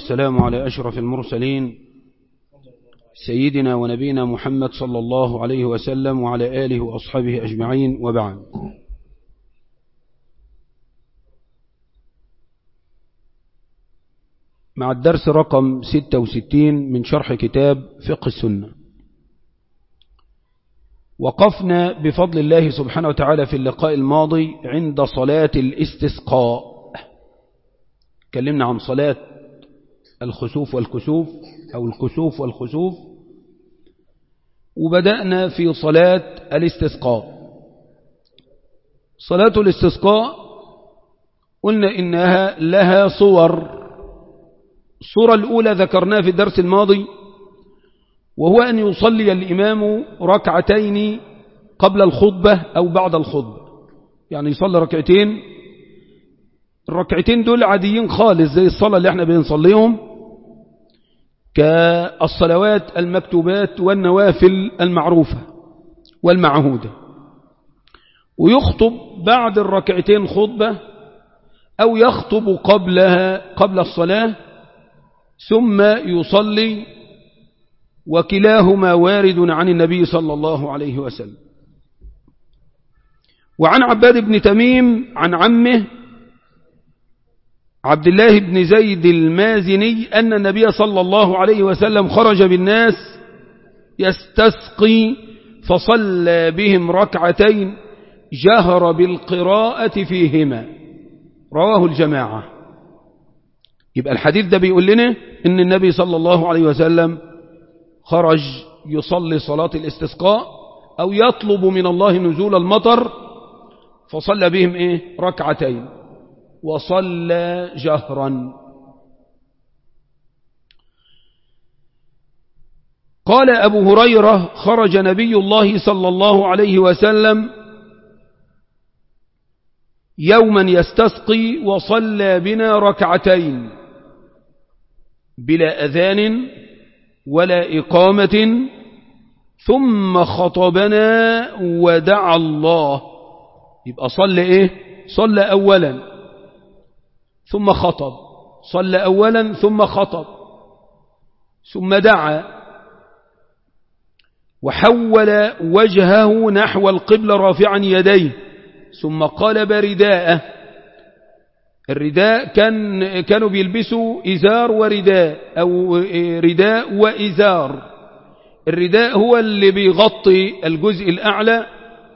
والسلام على أشرف المرسلين سيدنا ونبينا محمد صلى الله عليه وسلم وعلى آله وأصحابه أجمعين وبعد مع الدرس رقم 66 من شرح كتاب فقه السنة وقفنا بفضل الله سبحانه وتعالى في اللقاء الماضي عند صلاة الاستسقاء تكلمنا عن صلاة الخسوف والكسوف أو الكسوف والخسوف وبدأنا في صلاة الاستسقاء صلاة الاستسقاء قلنا إنها لها صور الصورة الأولى ذكرناها في الدرس الماضي وهو أن يصلي الإمام ركعتين قبل الخطبة أو بعد الخطبة يعني يصلي ركعتين الركعتين دول عاديين خالص زي الصلاة اللي احنا بنصليهم كالصلوات المكتوبات والنوافل المعروفة والمعهودة ويخطب بعد الركعتين خطبة أو يخطب قبلها قبل الصلاة ثم يصلي وكلاهما وارد عن النبي صلى الله عليه وسلم وعن عباد بن تميم عن عمه عبد الله بن زيد المازني أن النبي صلى الله عليه وسلم خرج بالناس يستسقي فصلى بهم ركعتين جهر بالقراءة فيهما رواه الجماعة يبقى الحديث ده بيقول لنا ان النبي صلى الله عليه وسلم خرج يصلي صلاة الاستسقاء او يطلب من الله نزول المطر فصلى بهم ايه ركعتين وصلى جهرا قال أبو هريرة خرج نبي الله صلى الله عليه وسلم يوما يستسقي وصلى بنا ركعتين بلا أذان ولا إقامة ثم خطبنا ودعا الله يبقى صلى إيه صلى أولا ثم خطب صلى أولا ثم خطب ثم دعا وحول وجهه نحو القبل رافعا يديه ثم قلب رداءه الرداء كان كانوا بيلبسوا إزار ورداء أو رداء وإزار الرداء هو اللي بيغطي الجزء الأعلى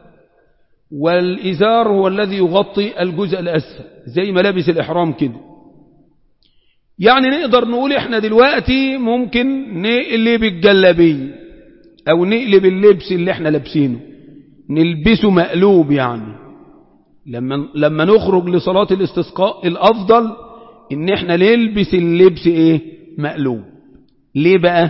والإزار هو الذي يغطي الجزء الأسفل زي ملابس الإحرام كده يعني نقدر نقول احنا دلوقتي ممكن نقلب الجلابية او نقلب اللبس اللي احنا لابسينه نلبسه مقلوب يعني لما لما نخرج لصلاة الاستسقاء الافضل ان احنا نلبس اللبس ايه مقلوب ليه بقى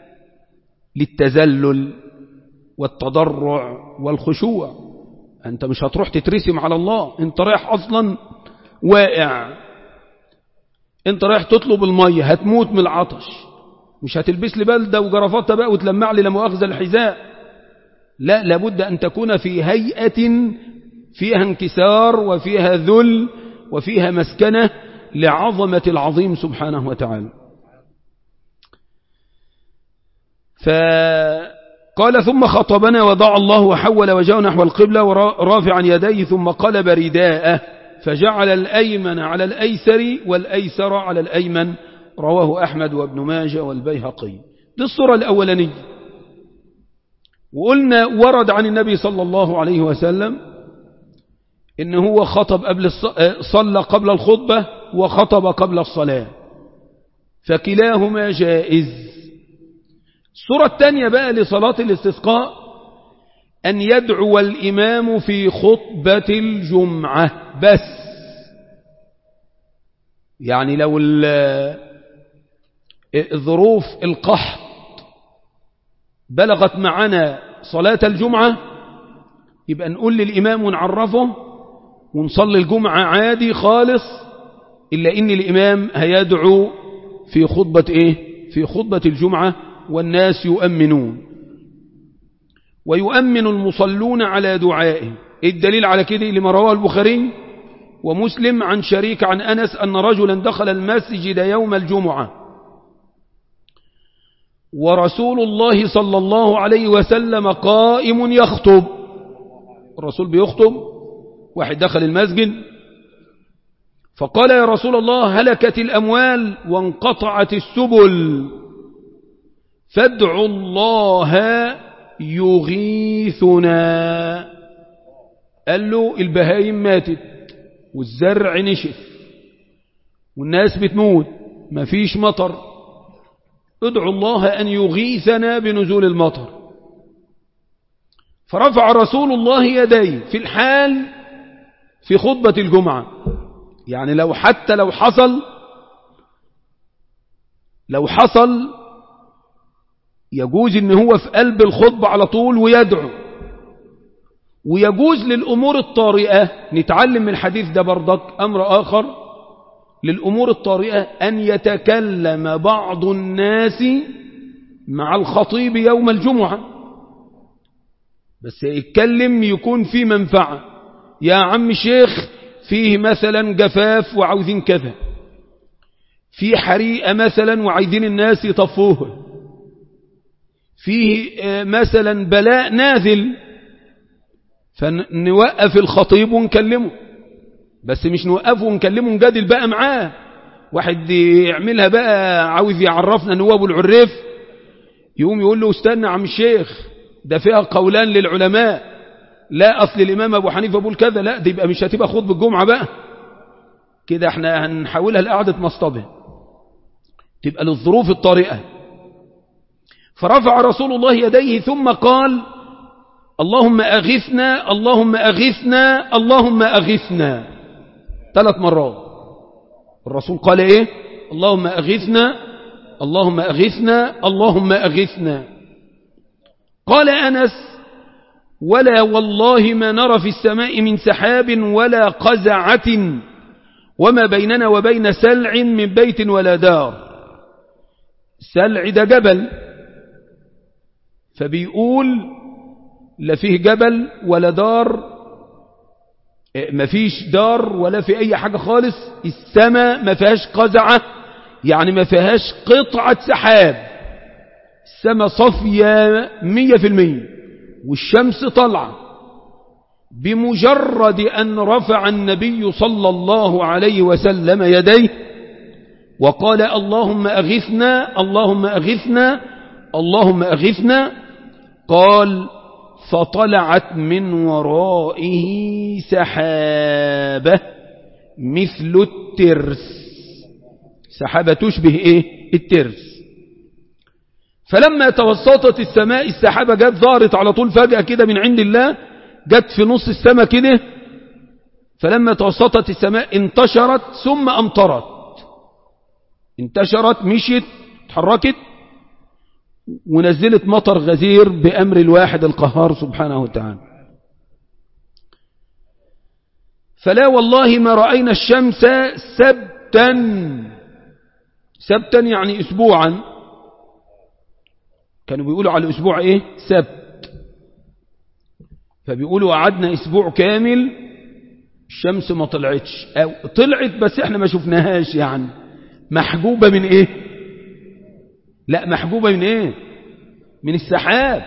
للتذلل والتضرع والخشوع انت مش هتروح تترسم على الله انت رايح اصلا واقع انت رايح تطلب المية هتموت من العطش مش هتلبس لي بلدة وجرافطة بقى وتلمع لي لمؤاخذة الحذاء لا لابد أن تكون في هيئة فيها انكسار وفيها ذل وفيها مسكنة لعظمة العظيم سبحانه وتعالى فقال ثم خطبنا وضع الله وحول وجهه نحو القبلة ورافعا يديه ثم قلب رداءه فجعل الأيمن على الأيسر والأيسر على الأيمن رواه أحمد وابن ماجه والبيهقي دي الصورة الأولانية وقلنا ورد عن النبي صلى الله عليه وسلم إن هو خطب قبل صلى قبل الخطبة وخطب قبل الصلاة فكلاهما جائز الصورة الثانية بقى لصلاة الاستسقاء أن يدعو الإمام في خطبة الجمعة بس يعني لو ظروف القحط بلغت معنا صلاة الجمعة يبقى نقول للإمام ونعرفه ونصلي الجمعة عادي خالص إلا إن الإمام هيدعو في خطبة إيه في خطبة الجمعة والناس يؤمنون ويؤمن المصلون على دعائه الدليل على كده لما رواه البخاري ومسلم عن شريك عن أنس أن رجلا دخل المسجد يوم الجمعة ورسول الله صلى الله عليه وسلم قائم يخطب الرسول بيخطب واحد دخل المسجد فقال يا رسول الله هلكت الأموال وانقطعت السبل فادعوا الله يغيثنا قال له البهايم ماتت والزرع نشف والناس بتموت مفيش مطر ادعوا الله أن يغيثنا بنزول المطر فرفع رسول الله يديه في الحال في خطبة الجمعة يعني لو حتى لو حصل لو حصل يجوز ان هو في قلب الخطبة على طول ويدعو ويجوز للأمور الطارئة نتعلم من الحديث ده برضك أمر آخر للأمور الطارئة أن يتكلم بعض الناس مع الخطيب يوم الجمعة بس يتكلم يكون في منفعة يا عم شيخ فيه مثلا جفاف وعاوزين كذا في حريقة مثلا وعايزين الناس يطفوها فيه مثلا بلاء نازل فنوقف الخطيب ونكلمه بس مش نوقفه ونكلمه نجادل بقى معاه واحد يعملها بقى عاوز يعرفنا ان هو ابو العريف يقوم يقول له استنى عم الشيخ ده فيها قولان للعلماء لا اصل الامام ابو حنيفه بيقول كذا لا دي يبقى مش هتبقى خطبه الجمعه بقى كده احنا هنحولها لقعده مصطبه تبقى للظروف الطارئه فرفع رسول الله يديه ثم قال اللهم أغثنا اللهم أغثنا اللهم أغثنا ثلاث مرات الرسول قال إيه اللهم أغثنا اللهم أغثنا اللهم أغثنا قال أنس ولا والله ما نرى في السماء من سحاب ولا قزعة وما بيننا وبين سلع من بيت ولا دار سلع ده جبل فبيقول لا فيه جبل ولا دار ما فيش دار ولا في أي حاجة خالص السماء ما فيهاش قزعة يعني ما فيهاش قطعة سحاب السماء صفية مية في المية والشمس طلع بمجرد أن رفع النبي صلى الله عليه وسلم يديه وقال اللهم أغثنا اللهم أغثنا اللهم أغثنا قال فطلعت من ورائه سحابة مثل الترس سحابة تشبه ايه الترس فلما توسطت السماء السحابة جت ظهرت على طول فجأة كده من عند الله جت في نص السماء كده فلما توسطت السماء انتشرت ثم امطرت انتشرت مشيت تحركت ونزلت مطر غزير بأمر الواحد القهار سبحانه وتعالى فلا والله ما رأينا الشمس سبتا سبتا يعني أسبوعا كانوا بيقولوا على الأسبوع إيه سبت فبيقولوا قعدنا أسبوع كامل الشمس ما طلعتش أو طلعت بس احنا ما شفناهاش يعني محجوبة من ايه لا محجوبة من ايه من السحاب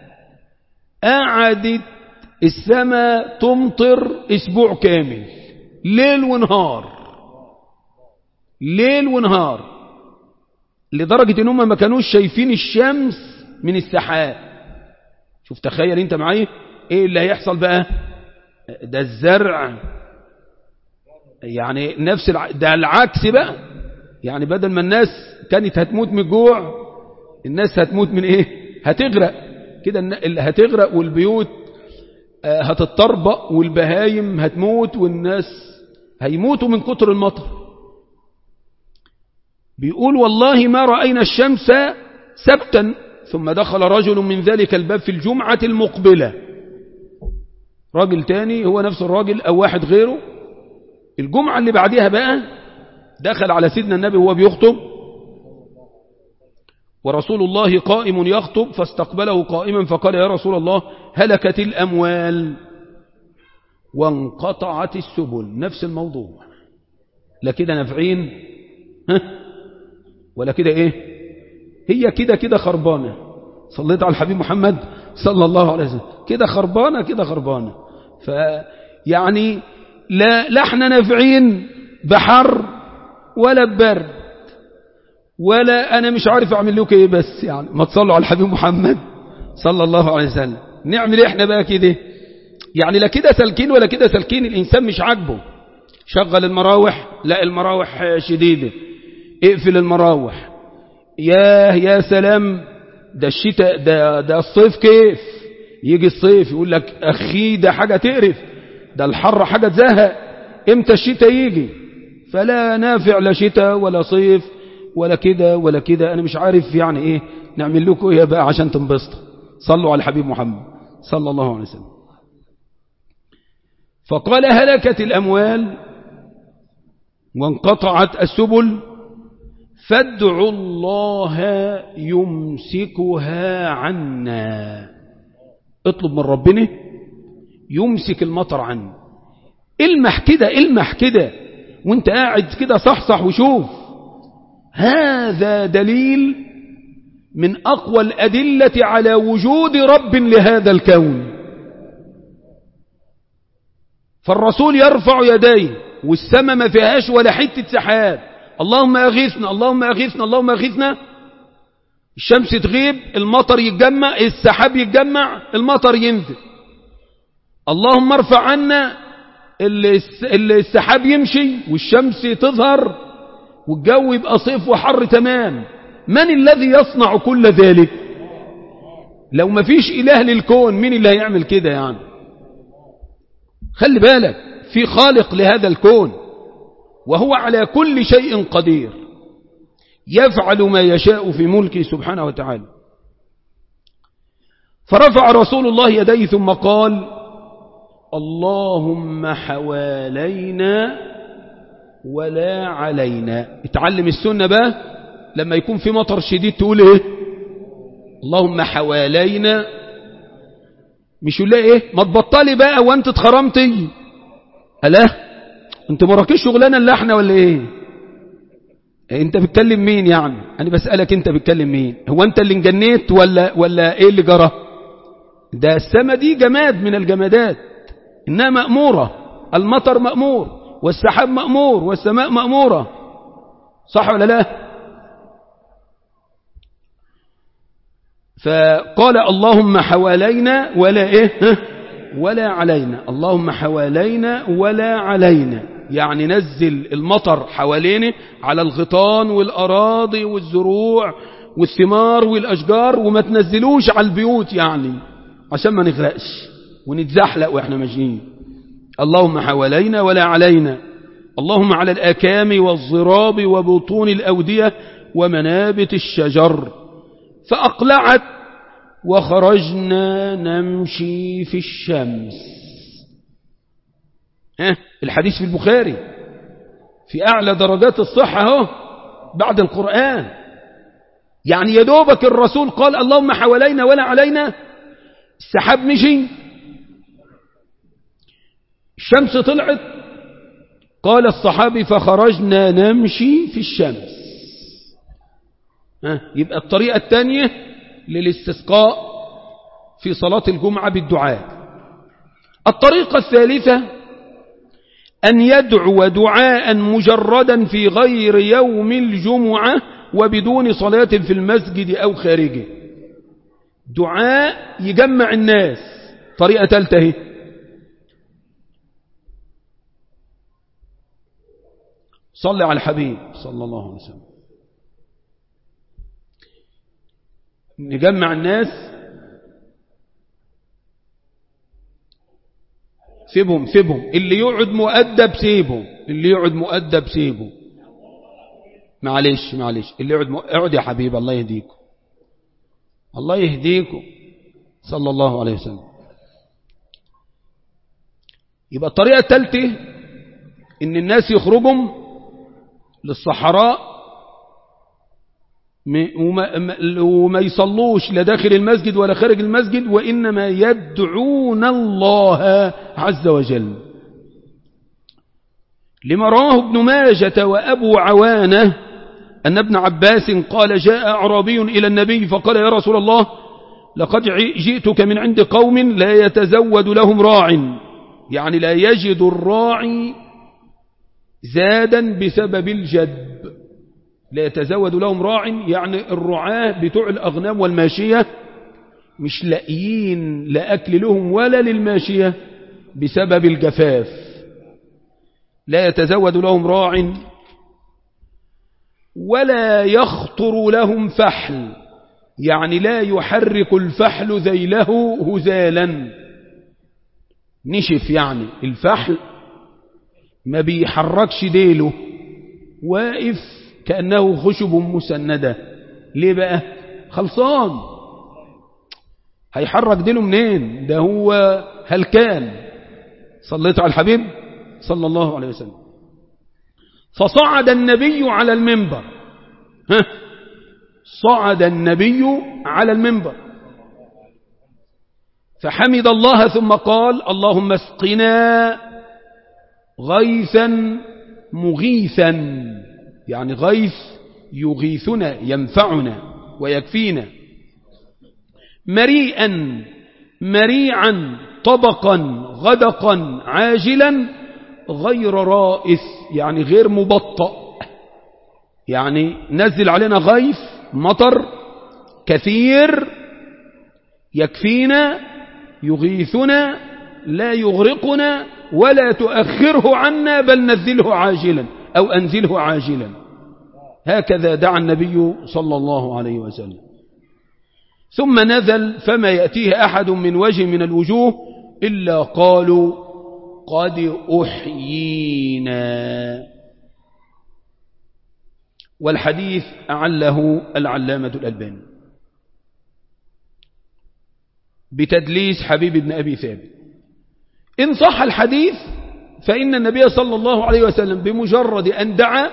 قعدت السماء تمطر اسبوع كامل ليل ونهار ليل ونهار لدرجة ان هم ما كانوش شايفين الشمس من السحاب شوف تخيل انت معايا ايه اللي هيحصل بقى ده الزرع يعني نفس الع... ده العكس بقى يعني بدل ما الناس كانت هتموت من الجوع الناس هتموت من ايه هتغرق كده اللي هتغرق والبيوت هتتطربق والبهايم هتموت والناس هيموتوا من كتر المطر بيقول والله ما رأينا الشمس سبتا ثم دخل رجل من ذلك الباب في الجمعة المقبلة راجل تاني هو نفس الراجل أو واحد غيره الجمعة اللي بعدها بقى دخل على سيدنا النبي وهو بيخطب ورسول الله قائم يخطب فاستقبله قائما فقال يا رسول الله هلكت الأموال وانقطعت السبل نفس الموضوع لا كده نافعين ها ولا كده ايه هي كده كده خربانة صليت على الحبيب محمد صلى الله عليه وسلم كده خربانة كده خربانة فيعني لا, لا احنا نافعين بحر ولا ببرد ولا انا مش عارف اعمل لكم ايه بس يعني ما تصلوا على الحبيب محمد صلى الله عليه وسلم نعمل ايه احنا بقى كده يعني لا كده سلكين ولا كده سلكين الانسان مش عاجبه شغل المراوح لا المراوح شديدة اقفل المراوح ياه يا سلام ده الشتاء ده, ده الصيف كيف يجي الصيف يقول لك أخي ده حاجة تقرف ده الحر حاجة تزهق امتى الشتاء يجي فلا نافع لا شتاء ولا صيف ولا كده ولا كده أنا مش عارف يعني إيه نعمل لكم إيه بقى عشان تنبسطوا صلوا على الحبيب محمد صلى الله عليه وسلم فقال هلكت الأموال وانقطعت السبل فادعوا الله يمسكها عنا اطلب من ربنا يمسك المطر عنه المح كده المح كده وانت قاعد كده صحصح وشوف هذا دليل من أقوى الأدلة على وجود رب لهذا الكون فالرسول يرفع يديه والسماء ما فيهاش ولا حتة سحاب اللهم أغيثنا اللهم أغيثنا اللهم أغيثنا الشمس تغيب المطر يتجمع السحاب يتجمع المطر ينزل اللهم ارفع عنا السحاب يمشي والشمس تظهر والجو يبقى صيف وحر تمام من الذي يصنع كل ذلك لو ما فيش إله للكون مين اللي هيعمل كده يعني خلي بالك في خالق لهذا الكون وهو على كل شيء قدير يفعل ما يشاء في ملكه سبحانه وتعالى فرفع رسول الله يديه ثم قال اللهم حوالينا ولا علينا اتعلم السنة بقى لما يكون في مطر شديد تقول ايه اللهم حوالينا مش يقول ايه ما تبطلي بقى وانت اتخرمتي الا انت مراكش شغلانه اللي احنا ولا ايه انت بتكلم مين يعني انا بسألك انت بتكلم مين هو انت اللي انجنيت ولا ولا ايه اللي جرى ده السما دي جماد من الجمادات انها مأمورة المطر مأمور والسحاب مأمور والسماء مأمورة صح ولا لا فقال اللهم حوالينا ولا ايه ولا علينا اللهم حوالينا ولا علينا يعني نزل المطر حوالينا على الغيطان والأراضي والزروع والثمار والأشجار وما تنزلوش على البيوت يعني عشان ما نغرقش ونتزحلق وإحنا ماشيين اللهم حوالينا ولا علينا اللهم على الأكام والضراب وبطون الأودية ومنابت الشجر فأقلعت وخرجنا نمشي في الشمس ها الحديث في البخاري في أعلى درجات الصحة اهو بعد القرآن يعني يدوبك الرسول قال اللهم حوالينا ولا علينا السحاب مشي الشمس طلعت قال الصحابي فخرجنا نمشي في الشمس ها يبقى الطريقة الثانية للاستسقاء في صلاة الجمعة بالدعاء الطريقة الثالثة أن يدعو دعاء مجردا في غير يوم الجمعة وبدون صلاة في المسجد أو خارجه دعاء يجمع الناس طريقة ثالثة صلي على الحبيب صلى الله عليه وسلم نجمع الناس سيبهم سيبهم اللي يقعد مؤدب سيبه اللي يقعد مؤدب سيبه معلش معلش اللي يقعد مؤدب اقعد يا حبيب الله يهديكم الله يهديكم صلى الله عليه وسلم يبقى الطريقة الثالثة ان الناس يخرجوا للصحراء وما يصلوش لا داخل المسجد ولا خارج المسجد وإنما يدعون الله عز وجل لما رواه ابن ماجة وأبو عوانة أن ابن عباس قال جاء أعرابي إلى النبي فقال يا رسول الله لقد جئتك من عند قوم لا يتزود لهم راع يعني لا يجد الراعي زادا بسبب الجد لا يتزود لهم راع يعني الرعاة بتوع الأغنام والماشية مش لاقيين لا أكل لهم ولا للماشية بسبب الجفاف لا يتزود لهم راع ولا يخطر لهم فحل يعني لا يحرك الفحل ذيله هزالا نشف يعني الفحل ما بيحركش ديله واقف كأنه خشب مسندة ليه بقى خلصان هيحرك ديله منين ده هو هلكان صليت على الحبيب صلى الله عليه وسلم فصعد النبي على المنبر ها صعد النبي على المنبر فحمد الله ثم قال اللهم اسقنا غيثا مغيثا يعني غيث يغيثنا ينفعنا ويكفينا مريئا مريعا طبقا غدقا عاجلا غير رائث يعني غير مبطأ يعني نزل علينا غيث مطر كثير يكفينا يغيثنا لا يغرقنا ولا تؤخره عنا بل نزله عاجلا أو أنزله عاجلا هكذا دعا النبي صلى الله عليه وسلم ثم نزل فما يأتيه أحد من وجه من الوجوه إلا قالوا قد أحيينا والحديث أعله العلامة الألباني بتدليس حبيب بن أبي ثابت إن صح الحديث فإن النبي صلى الله عليه وسلم بمجرد أن دعا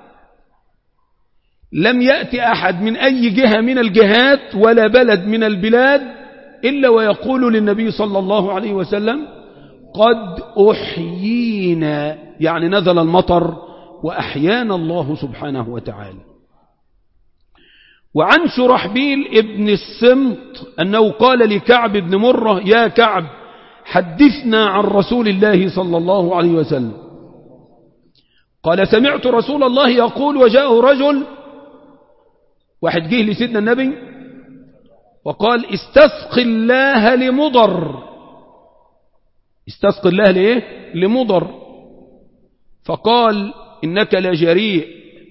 لم يأتي أحد من أي جهة من الجهات ولا بلد من البلاد إلا ويقول للنبي صلى الله عليه وسلم قد أحيينا يعني نزل المطر وأحيانا الله سبحانه وتعالى وعن شرحبيل ابن السمط أنه قال لكعب بن مرة يا كعب حدثنا عن رسول الله صلى الله عليه وسلم قال سمعت رسول الله يقول وجاءه رجل واحد جه لسيدنا النبي وقال استسق الله لمضر استسق الله لإيه لمضر فقال إنك لجريء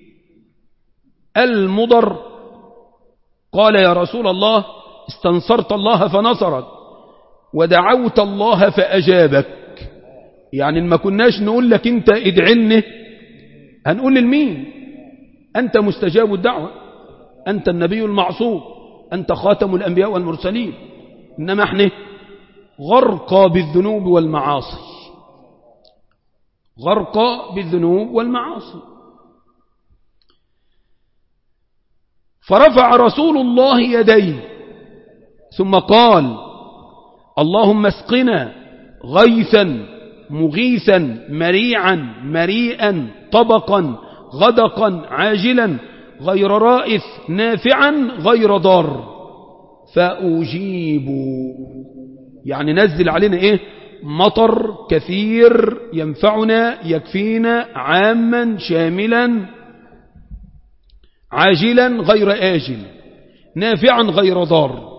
المضر قال يا رسول الله استنصرت الله فنصرك ودعوت الله فأجابك يعني ما كناش نقول لك انت ادعلني هنقول للمين أنت مستجاب الدعوة أنت النبي المعصوم أنت خاتم الأنبياء والمرسلين إنما احنا غرق بالذنوب والمعاصي غرق بالذنوب والمعاصي فرفع رسول الله يديه ثم قال اللهم اسقنا غيثا مغيثا مريعا مريئا طبقا غدقا عاجلا غير رائث نافعا غير ضار فأجيب يعني نزل علينا ايه مطر كثير ينفعنا يكفينا عاما شاملا عاجلا غير آجل نافعا غير ضار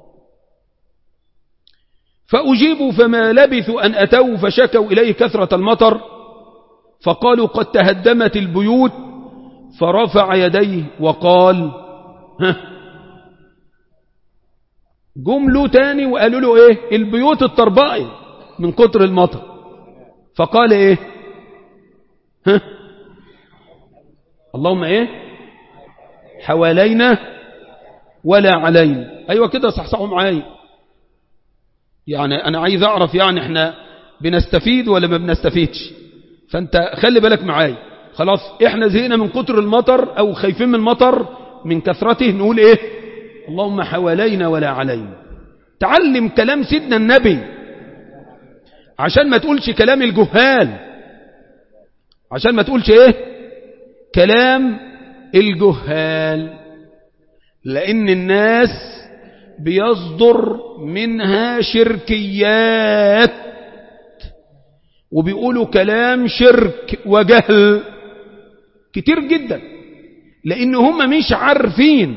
فأجيبوا فما لبثوا أن أتوا فشكوا إليه كثرة المطر فقالوا قد تهدمت البيوت فرفع يديه وقال ها جملوا تاني وقالوا له ايه البيوت الطربائي من كتر المطر فقال ايه ها اللهم ايه حوالينا ولا علينا ايوه كده صحصحوا معايا يعني انا عايز اعرف يعني احنا بنستفيد ولا ما بنستفيدش فانت خلي بالك معايا خلاص احنا زهقنا من كتر المطر او خايفين من المطر من كثرته نقول ايه اللهم حوالينا ولا علينا تعلم كلام سيدنا النبي عشان ما تقولش كلام الجهال عشان ما تقولش ايه كلام الجهال لأن الناس بيصدر منها شركيات وبيقولوا كلام شرك وجهل كتير جدا لأن هم مش عارفين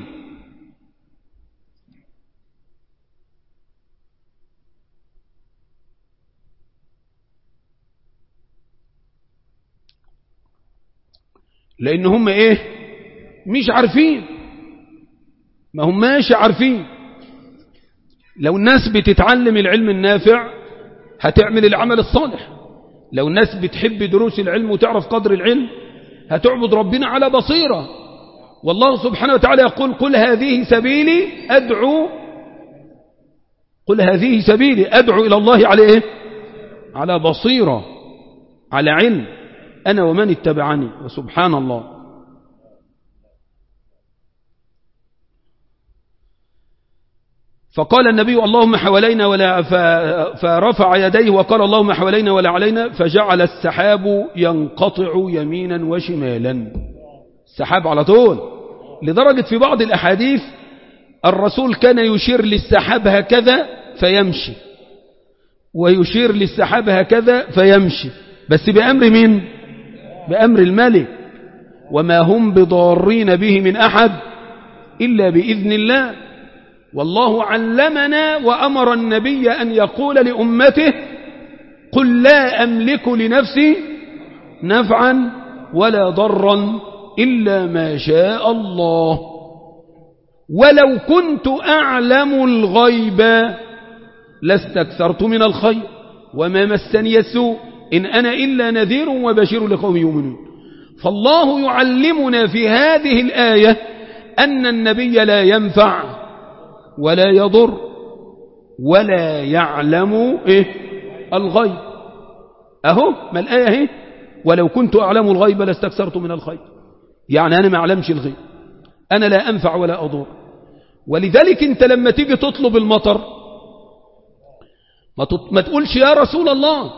لأن هم إيه مش عارفين ما هم ماشي عارفين لو الناس بتتعلم العلم النافع هتعمل العمل الصالح لو الناس بتحب دروس العلم وتعرف قدر العلم هتعبد ربنا على بصيرة والله سبحانه وتعالى يقول قل هذه سبيلي أدعو قل هذه سبيلي أدعو إلى الله على إيه على بصيرة على علم أنا ومن اتبعني وسبحان الله فقال النبي اللهم حوالينا ولا فرفع يديه وقال اللهم حوالينا ولا علينا فجعل السحاب ينقطع يمينا وشمالا السحاب على طول لدرجة في بعض الأحاديث الرسول كان يشير للسحاب هكذا فيمشي ويشير للسحاب هكذا فيمشي بس بأمر مين بأمر الملك وما هم بضارين به من أحد إلا بإذن الله والله علمنا وأمر النبي أن يقول لأمته قل لا أملك لنفسي نفعا ولا ضرا إلا ما شاء الله ولو كنت أعلم الغيب لاستكثرت من الخير وما مسني السوء إن أنا إلا نذير وبشير لقوم يؤمنون فالله يعلمنا في هذه الآية أن النبي لا ينفع ولا يضر ولا يعلم إيه الغيب أهو ما الآية اهي ولو كنت أعلم الغيب لاستكثرت من الخير يعني أنا ما أعلمش الغيب أنا لا أنفع ولا أضر ولذلك أنت لما تيجي تطلب المطر ما, ما تقولش يا رسول الله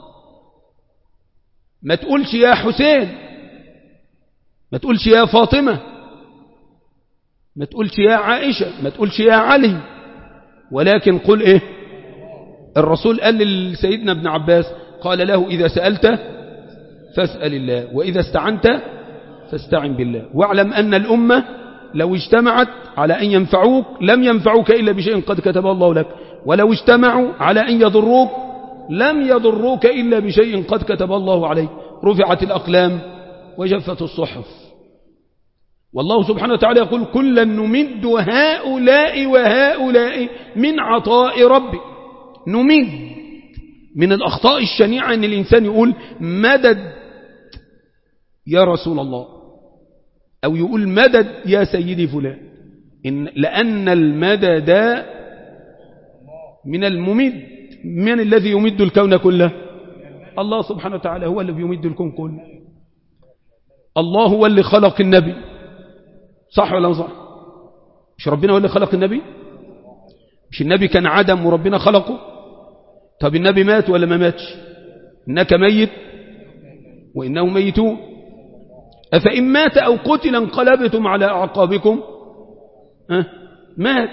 ما تقولش يا حسين ما تقولش يا فاطمة ما تقولش يا عائشة ما تقولش يا علي ولكن قل ايه الرسول قال لسيدنا ابن عباس قال له إذا سألت فاسأل الله وإذا استعنت فاستعن بالله واعلم أن الأمة لو اجتمعت على أن ينفعوك لم ينفعوك إلا بشيء قد كتبه الله لك ولو اجتمعوا على أن يضروك لم يضروك إلا بشيء قد كتب الله عليك رفعت الأقلام وجفت الصحف والله سبحانه وتعالى يقول كلا نمد هؤلاء وهؤلاء من عطاء ربي نمد من الأخطاء الشنيعة أن الإنسان يقول مدد يا رسول الله أو يقول مدد يا سيدي فلان إن لأن المدد من الممد من الذي يمد الكون كله الله سبحانه وتعالى هو الذي يمد الكون كله الله هو اللي خلق النبي صح ولا صح مش ربنا هو اللي خلق النبي مش النبي كان عدم وربنا خلقه طب النبي مات ولا ما ماتش إنك ميت وإنه ميتون أفإن مات أو قتل انقلبتم على أعقابكم أه؟ مات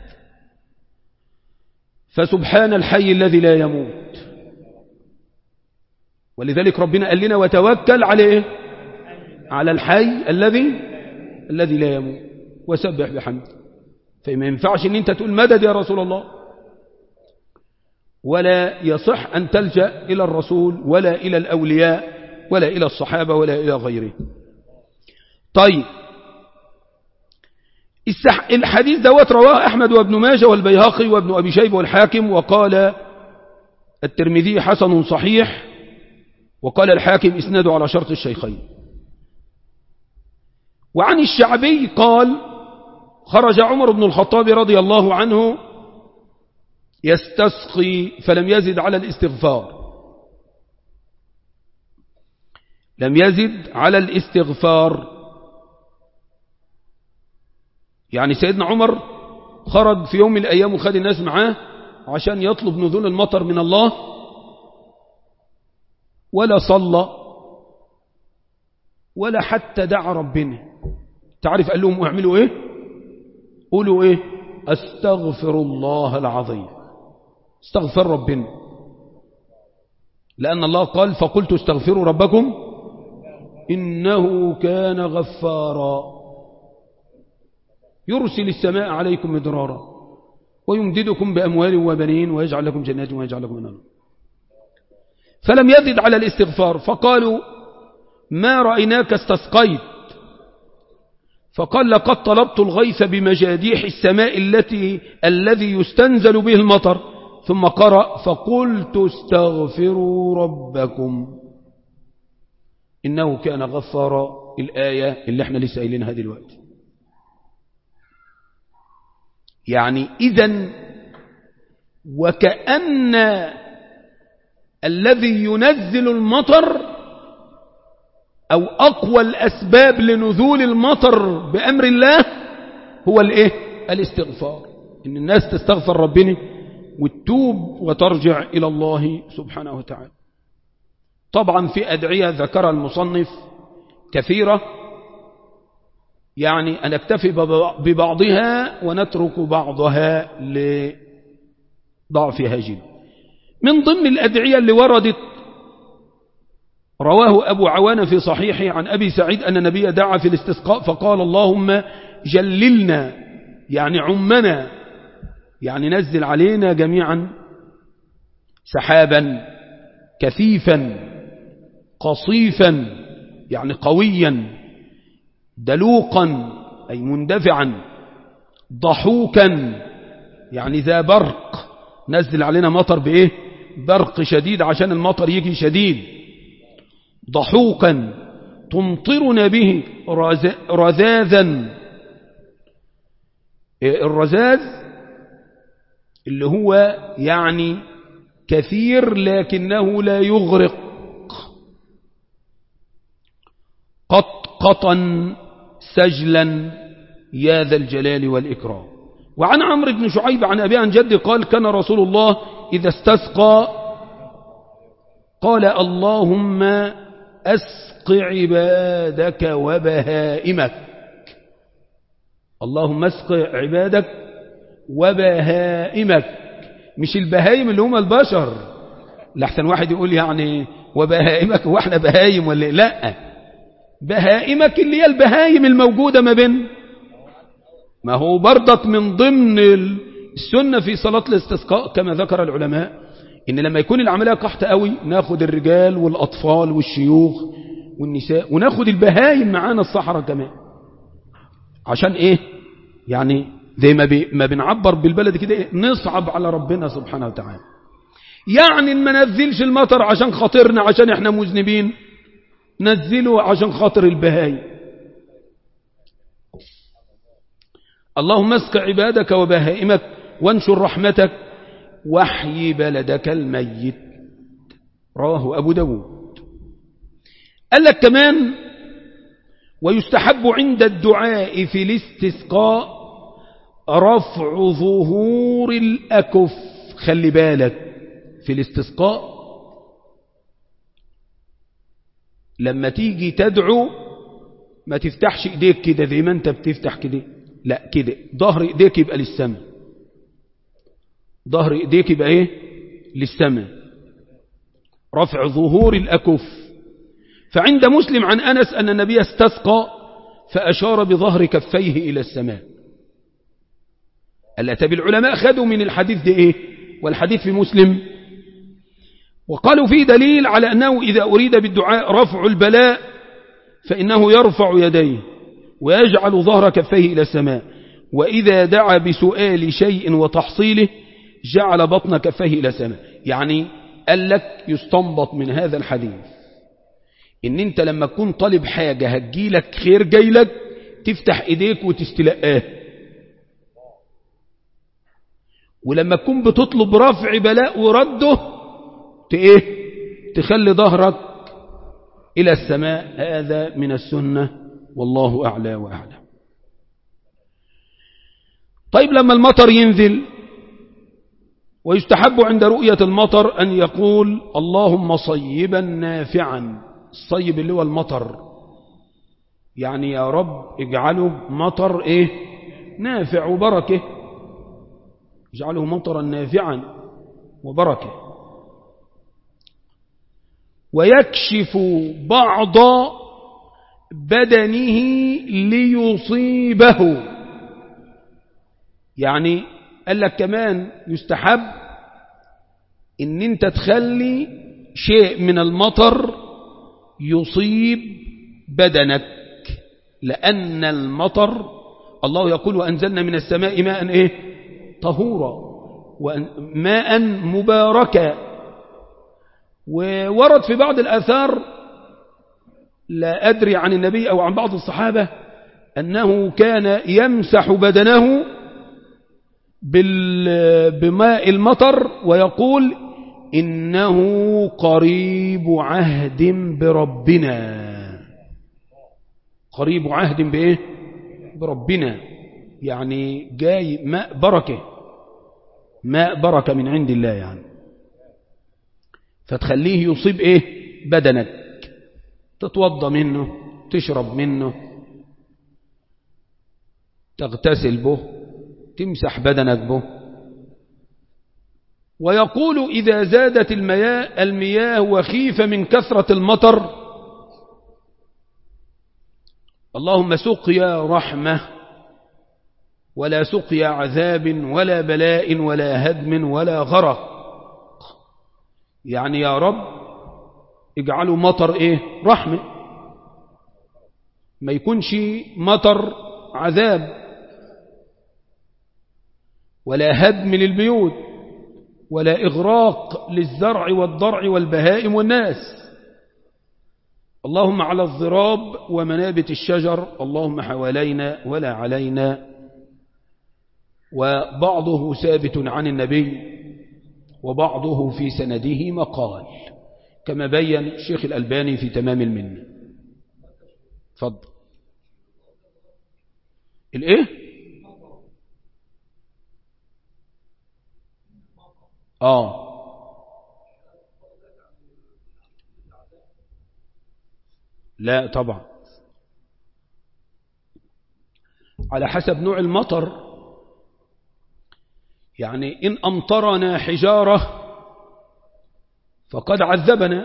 فسبحان الحي الذي لا يموت ولذلك ربنا قال لنا وتوكل عليه على الحي الذي الذي لا يموت وسبح بحمده فما ينفعش ان انت تقول مدد يا رسول الله ولا يصح أن تلجأ إلى الرسول ولا إلى الأولياء ولا إلى الصحابة ولا إلى غيره طيب الحديث دوت رواه أحمد وابن ماجه والبيهقي وابن أبي شيب والحاكم وقال الترمذي حسن صحيح وقال الحاكم اسناد على شرط الشيخين وعن الشعبي قال خرج عمر بن الخطاب رضي الله عنه يستسقي فلم يزد على الاستغفار لم يزد على الاستغفار يعني سيدنا عمر خرج في يوم من الأيام وخد الناس معاه عشان يطلب نزول المطر من الله ولا صلى ولا حتى دعا ربنا تعرف قال لهم اعملوا ايه قولوا ايه استغفر الله العظيم استغفر ربنا لأن الله قال فقلت استغفروا ربكم إنه كان غفارا يرسل السماء عليكم مدرارا ويمددكم بأموال وبنين ويجعل لكم جنات ويجعل لكم منار فلم يزد على الاستغفار فقالوا ما رأيناك استسقيت فقال لقد طلبت الغيث بمجاديح السماء التي الذي يستنزل به المطر ثم قرأ فقلت استغفروا ربكم إنه كان غفارا الآية اللي احنا لسه قايلينها دلوقتي يعني إذا وكأن الذي ينزل المطر أو أقوى الأسباب لنزول المطر بأمر الله هو الإيه؟ الاستغفار إن الناس تستغفر ربنا وتتوب وترجع إلى الله سبحانه وتعالى طبعا في أدعية ذكر المصنف كثيرة يعني أن اكتفي ببعضها ونترك بعضها لضعفها جدا من ضمن الأدعية اللي وردت رواه أبو عوان في صحيحه عن أبي سعيد أن النبي دعا في الاستسقاء فقال اللهم جللنا يعني عمنا يعني نزل علينا جميعا سحابا كثيفا قصيفا يعني قويا دلوقا أي مندفعا ضحوكا يعني ذا برق نزل علينا مطر بإيه برق شديد عشان المطر يجي شديد ضحوكا تمطرنا به رذاذا الرذاذ اللي هو يعني كثير لكنه لا يغرق قط قطا سجلا يا ذا الجلال والإكرام وعن عمرو بن شعيب عن أبي عن جد قال كان رسول الله إذا استسقى قال اللهم أسق عبادك وبهائمك اللهم اسق عبادك وبهائمك مش البهايم اللي هم البشر لحسن واحد يقول يعني وبهائمك واحنا بهايم ولا لا بهائمك اللي هي البهايم الموجودة ما بين ما هو برضك من ضمن السنة في صلاة الاستسقاء كما ذكر العلماء إن لما يكون العملية قحط قوي ناخد الرجال والأطفال والشيوخ والنساء وناخد البهايم معانا الصحراء كمان عشان إيه يعني زي ما, بي ما بنعبر بالبلد كده إيه؟ نصعب على ربنا سبحانه وتعالى يعني ما نزلش المطر عشان خاطرنا عشان احنا مذنبين نزله عشان خاطر البهايم اللهم اسق عبادك وبهائمك وانشر رحمتك واحيي بلدك الميت رواه أبو داود قال لك كمان ويستحب عند الدعاء في الاستسقاء رفع ظهور الأكف خلي بالك في الاستسقاء لما تيجي تدعو ما تفتحش ايديك كده زي ما انت بتفتح كده لا كده ظهر ايديك يبقى للسماء ظهر ايديك يبقى ايه للسماء رفع ظهور الأكف فعند مسلم عن أنس أن النبي استسقى فأشار بظهر كفيه إلى السماء ألا تبي العلماء خدوا من الحديث ده إيه والحديث في مسلم وقالوا فيه دليل على أنه إذا أريد بالدعاء رفع البلاء فإنه يرفع يديه ويجعل ظهر كفيه إلى السماء وإذا دعا بسؤال شيء وتحصيله جعل بطن كفيه إلى السماء يعني قال لك يستنبط من هذا الحديث ان انت لما تكون طالب حاجة هتجيلك خير جايلك تفتح ايديك وتستلقاه ولما تكون بتطلب رفع بلاء ورده ايه تخلي ظهرك الى السماء هذا من السنة والله اعلى واعلى طيب لما المطر ينزل ويستحب عند رؤية المطر أن يقول اللهم صيبا نافعا الصيب اللي هو المطر يعني يا رب اجعله مطر ايه نافع وبركة اجعله مطرا نافعا وبركة ويكشف بعض بدنه ليصيبه يعني قال لك كمان يستحب ان انت تخلي شيء من المطر يصيب بدنك لأن المطر الله يقول وأنزلنا من السماء ماء إيه طهورا ماء مباركا وورد في بعض الآثار لا أدري عن النبي أو عن بعض الصحابة أنه كان يمسح بدنه بماء المطر ويقول إنه قريب عهد بربنا قريب عهد بإيه بربنا يعني جاي ماء بركة ماء بركة من عند الله يعني فتخليه يصيب إيه بدنك تتوضى منه تشرب منه تغتسل به تمسح بدنك به ويقول إذا زادت المياه, المياه وخيف من كثرة المطر اللهم سقيا رحمة ولا سقيا عذاب ولا بلاء ولا هدم ولا غرق يعني يا رب اجعلوا مطر ايه رحمة ما يكونش مطر عذاب ولا هدم للبيوت ولا إغراق للزرع والضرع والبهائم والناس اللهم على الضراب ومنابت الشجر اللهم حوالينا ولا علينا وبعضه ثابت عن النبي وبعضه في سنده مقال كما بين الشيخ الألباني في تمام المنة فضل الايه اه لا طبعا على حسب نوع المطر يعني إن أمطرنا حجارة فقد عذبنا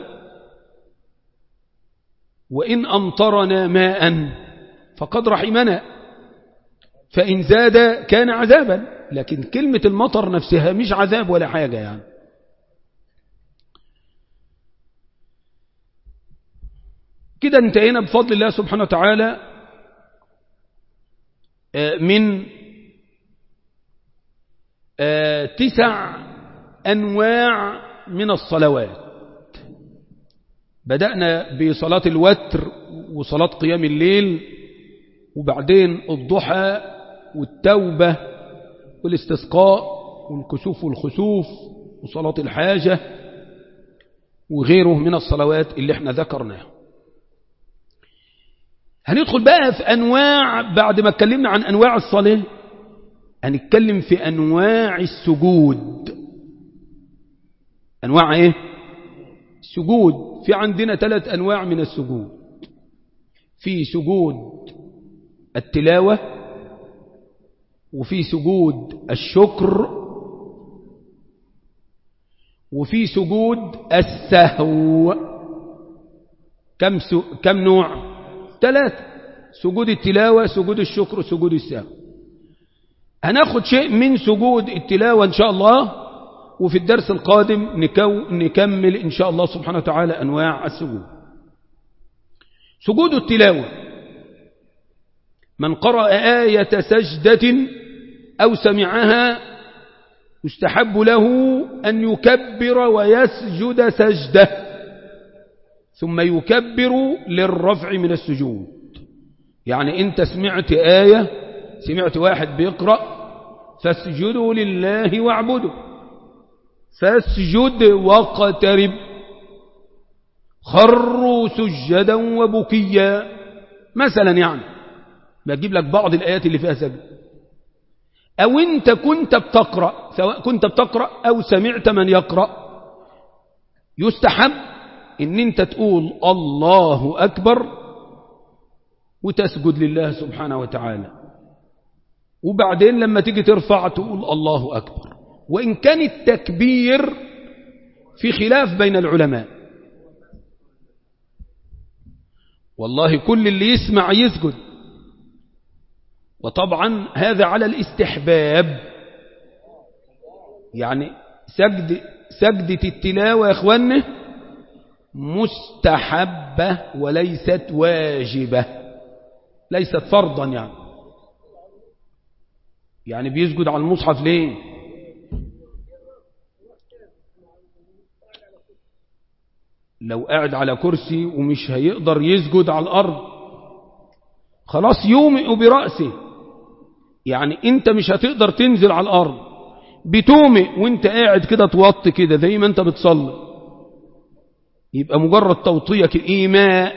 وإن أمطرنا ماء فقد رحمنا فإن زاد كان عذابا لكن كلمة المطر نفسها مش عذاب ولا حاجة يعني كده انتهينا بفضل الله سبحانه وتعالى من تسع أنواع من الصلوات بدأنا بصلاة الوتر وصلاة قيام الليل وبعدين الضحى والتوبة والاستسقاء والكسوف والخسوف وصلاة الحاجة وغيره من الصلوات اللي احنا ذكرناها هندخل بقى في أنواع بعد ما اتكلمنا عن أنواع الصلاة هنتكلم في أنواع السجود أنواع إيه؟ سجود في عندنا ثلاث أنواع من السجود في سجود التلاوة وفي سجود الشكر وفي سجود السهو كم, سو... كم نوع ثلاثة سجود التلاوة سجود الشكر سجود السهو هناخد شيء من سجود التلاوة إن شاء الله وفي الدرس القادم نكو نكمل إن شاء الله سبحانه وتعالى أنواع السجود سجود التلاوة من قرأ آية سجدة أو سمعها يستحب له أن يكبر ويسجد سجدة ثم يكبر للرفع من السجود يعني أنت سمعت آية سمعت واحد بيقرأ فاسجدوا لله واعبدوا فاسجد واقترب خروا سجدا وبكيا مثلا يعني بجيب لك بعض الآيات اللي فيها سجد أو أنت كنت بتقرأ سواء كنت بتقرأ أو سمعت من يقرأ يستحب ان انت تقول الله أكبر وتسجد لله سبحانه وتعالى وبعدين لما تيجي ترفع تقول الله أكبر وإن كان التكبير في خلاف بين العلماء والله كل اللي يسمع يسجد وطبعا هذا على الاستحباب يعني سجد سجدة التلاوة يا اخواننا مستحبة وليست واجبة ليست فرضا يعني يعني بيسجد على المصحف ليه لو قاعد على كرسي ومش هيقدر يسجد على الأرض خلاص يومئ برأسه يعني انت مش هتقدر تنزل على الأرض بتومئ وانت قاعد كده توطي كده زي ما انت بتصلي يبقى مجرد توطية إيماء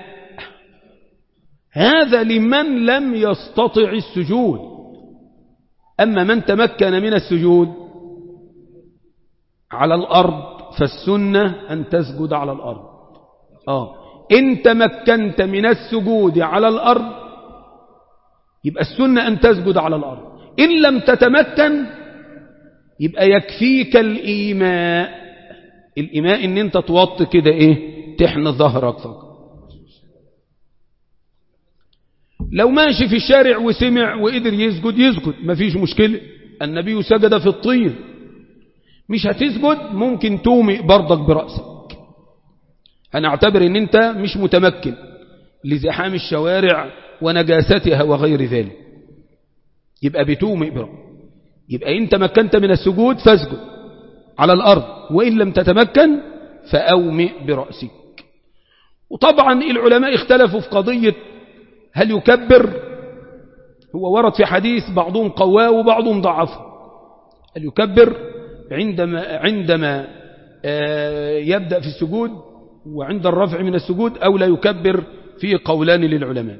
هذا لمن لم يستطع السجود أما من تمكن من السجود على الأرض فالسنة أن تسجد على الأرض آه إن تمكنت من السجود على الأرض يبقى السنة أن تسجد على الأرض إن لم تتمكن يبقى يكفيك الإيماء الإيماء إن أنت توطي كده إيه تحن ظهرك فقط لو ماشي في الشارع وسمع وقدر يسجد يسجد مفيش مشكلة النبي سجد في الطين مش هتسجد ممكن تومئ برضك برأسك أنا أعتبر أن أنت مش متمكن لزحام الشوارع ونجاستها وغير ذلك يبقى بتومئ برأسك يبقى إن تمكنت من السجود فاسجد على الأرض وإن لم تتمكن فأومئ برأسك وطبعا العلماء اختلفوا في قضية هل يكبر هو ورد في حديث بعضهم قواه وبعضهم ضعفه هل يكبر عندما, عندما يبدأ في السجود وعند الرفع من السجود أو لا يكبر في قولان للعلماء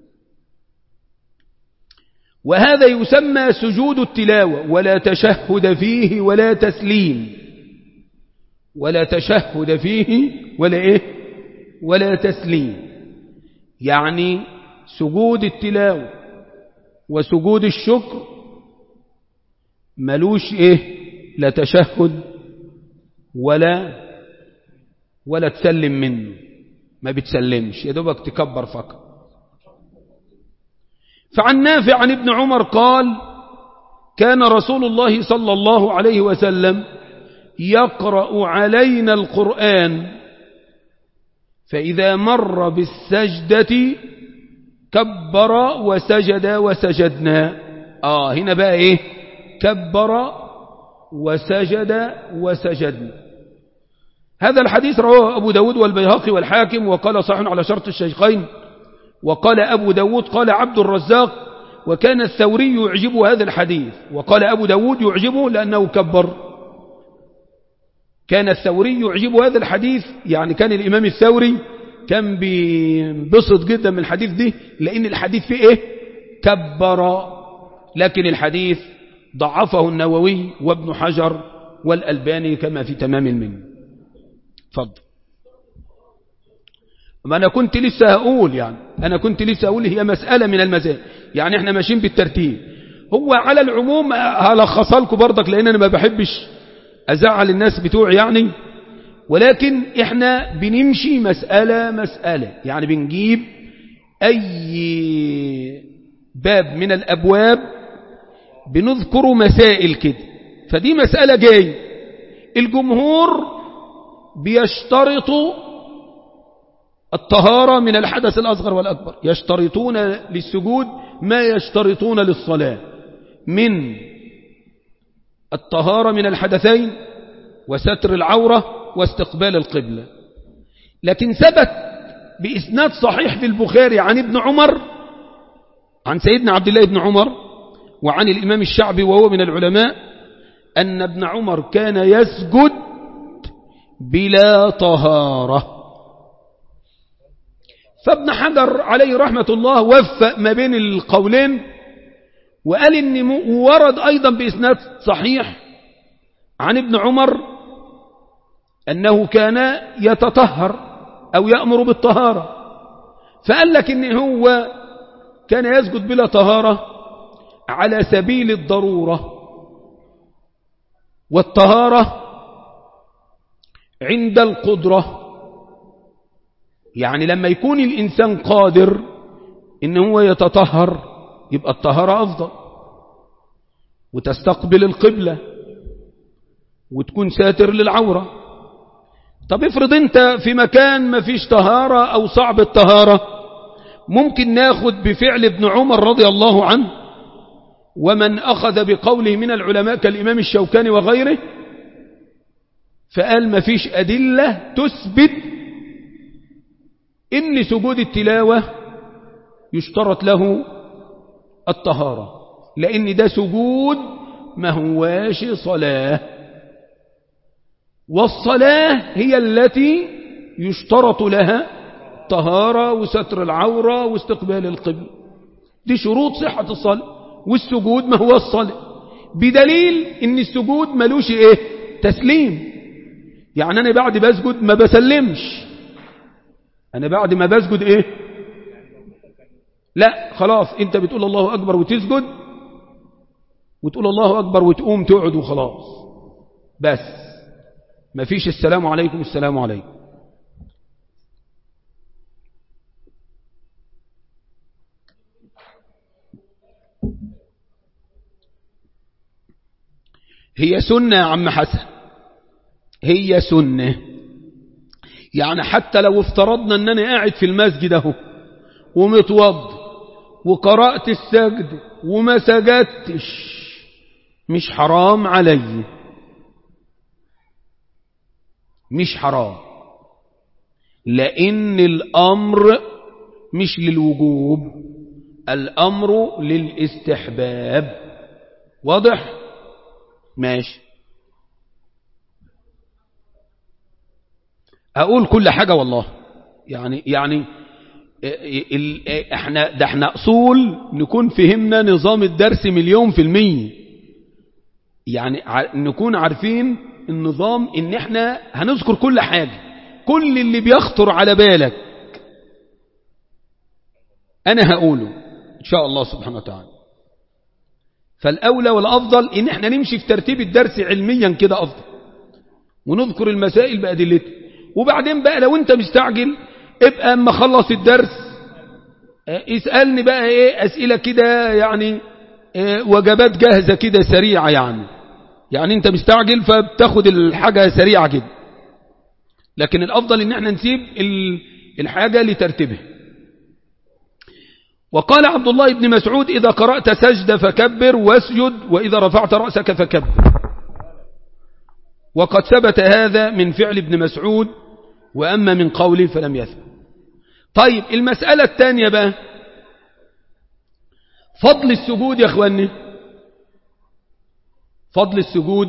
وهذا يسمى سجود التلاوة ولا تشهد فيه ولا تسليم ولا تشهد فيه ولا إيه ولا تسليم يعني سجود التلاوة وسجود الشكر ملوش إيه لا تشهد ولا ولا تسلم منه ما بتسلمش يا دوبك تكبر فقط فعن نافع عن ابن عمر قال كان رسول الله صلى الله عليه وسلم يقرأ علينا القرآن فإذا مر بالسجدة كبر وسجد وسجدنا آه هنا بقى إيه كبر وسجد وسجدنا هذا الحديث رواه أبو داود والبيهقي والحاكم وقال صحيح على شرط الشيخين وقال أبو داود قال عبد الرزاق وكان الثوري يعجبه هذا الحديث وقال أبو داود يعجبه لأنه كبر كان الثوري يعجبه هذا الحديث يعني كان الإمام الثوري كان بينبسط جدا من الحديث دي لأن الحديث فيه إيه كبر لكن الحديث ضعفه النووي وابن حجر والألباني كما في تمام المن فضل ما أنا كنت لسه هقول يعني أنا كنت لسه هقول هي مسألة من المزايا يعني احنا ماشيين بالترتيب هو على العموم هلخص لكم برضك لأن أنا ما بحبش أزعل الناس بتوعي يعني ولكن احنا بنمشي مسألة مسألة يعني بنجيب أي باب من الأبواب بنذكر مسائل كده فدي مسألة جاي الجمهور بيشترطوا الطهارة من الحدث الأصغر والأكبر يشترطون للسجود ما يشترطون للصلاة من الطهارة من الحدثين وستر العورة واستقبال القبلة لكن ثبت بإسناد صحيح في البخاري عن ابن عمر عن سيدنا عبد الله بن عمر وعن الإمام الشعبي وهو من العلماء أن ابن عمر كان يسجد بلا طهارة فابن حجر عليه رحمة الله وفق ما بين القولين وقال إن ورد أيضا بإسناد صحيح عن ابن عمر أنه كان يتطهر أو يأمر بالطهارة فقال لك إن هو كان يسجد بلا طهارة على سبيل الضرورة والطهارة عند القدرة يعني لما يكون الإنسان قادر إن هو يتطهر يبقى الطهارة أفضل وتستقبل القبلة وتكون ساتر للعورة طب افرض انت في مكان ما فيش طهارة او صعب الطهارة ممكن ناخد بفعل ابن عمر رضي الله عنه ومن أخذ بقوله من العلماء كالإمام الشوكاني وغيره فقال ما فيش أدلة تثبت إن سجود التلاوة يشترط له الطهارة لأن ده سجود ما هواش صلاة والصلاة هي التي يشترط لها طهارة وستر العورة واستقبال القبل دي شروط صحة الصلاة والسجود ما هو الصلاة بدليل ان السجود ملوش ايه تسليم يعني انا بعد بسجد ما بسلمش انا بعد ما بسجد ايه لا خلاص انت بتقول الله اكبر وتسجد وتقول الله اكبر وتقوم تقعد وخلاص بس ما فيش السلام عليكم السلام عليكم هي سنة يا عم حسن هي سنة يعني حتى لو افترضنا ان انا قاعد في المسجد اهو ومتوض وقرأت السجد وما سجدتش مش حرام علي مش حرام لأن الأمر مش للوجوب الأمر للاستحباب واضح ماشي أقول كل حاجة والله يعني يعني احنا ده احنا أصول نكون فهمنا نظام الدرس مليون في المية يعني نكون عارفين النظام ان احنا هنذكر كل حاجة كل اللي بيخطر على بالك انا هقوله ان شاء الله سبحانه وتعالى فالاولى والافضل ان احنا نمشي في ترتيب الدرس علميا كده افضل ونذكر المسائل بادلتها وبعدين بقى لو انت مستعجل ابقى اما خلص الدرس اسألني بقى ايه اسئلة كده يعني ايه وجبات جاهزة كده سريعة يعني يعني انت مستعجل فبتاخد الحاجة سريعة كده لكن الافضل ان احنا نسيب الحاجة لترتيبها وقال عبد الله بن مسعود إذا قرأت سجد فكبر واسجد وإذا رفعت رأسك فكبر وقد ثبت هذا من فعل ابن مسعود وأما من قوله فلم يثبت طيب المسألة الثانية بقى فضل السجود يا أخواني فضل السجود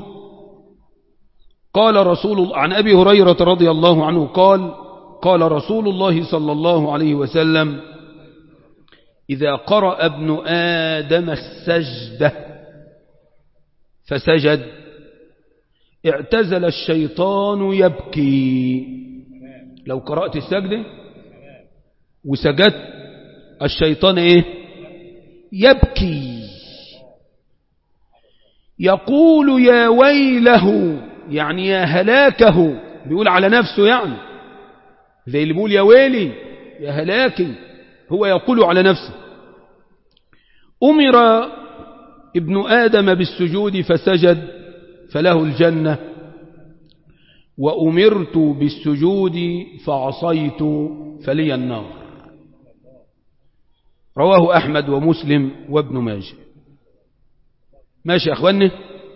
قال رسول الله عن أبي هريرة رضي الله عنه قال قال رسول الله صلى الله عليه وسلم إذا قرأ ابن آدم السجدة فسجد اعتزل الشيطان يبكي لو قرأت السجدة وسجدت الشيطان ايه يبكي يقول يا ويله يعني يا هلاكه بيقول على نفسه يعني زي اللي بيقول يا ويلي يا هلاكي هو يقول على نفسه أمر ابن آدم بالسجود فسجد فله الجنة وأمرت بالسجود فعصيت فلي النار رواه أحمد ومسلم وابن ماجه ماشي يا أخواني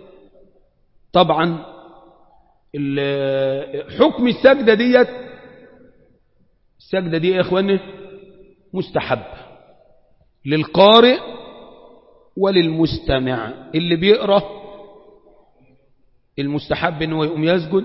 طبعا حكم السجدة ديت السجدة دي يا أخواني مستحب للقارئ وللمستمع اللي بيقرأ المستحب انه يقوم يسجد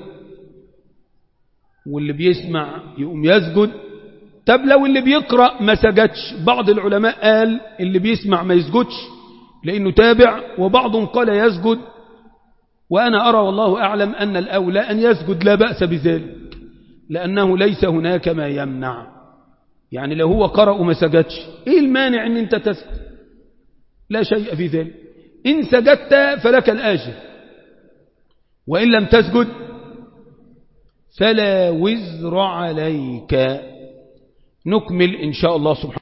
واللي بيسمع يقوم يسجد طب لو اللي بيقرأ ما سجدش بعض العلماء قال اللي بيسمع ما يسجدش لأنه تابع وبعضهم قال يسجد وأنا أرى والله أعلم أن الأولى أن يسجد لا بأس بذلك لأنه ليس هناك ما يمنع يعني لو هو قرأ وما سجدش ايه المانع ان انت تسجد لا شيء في ذلك إن سجدت فلك الآجر وإن لم تسجد فلا وزر عليك نكمل إن شاء الله سبحانه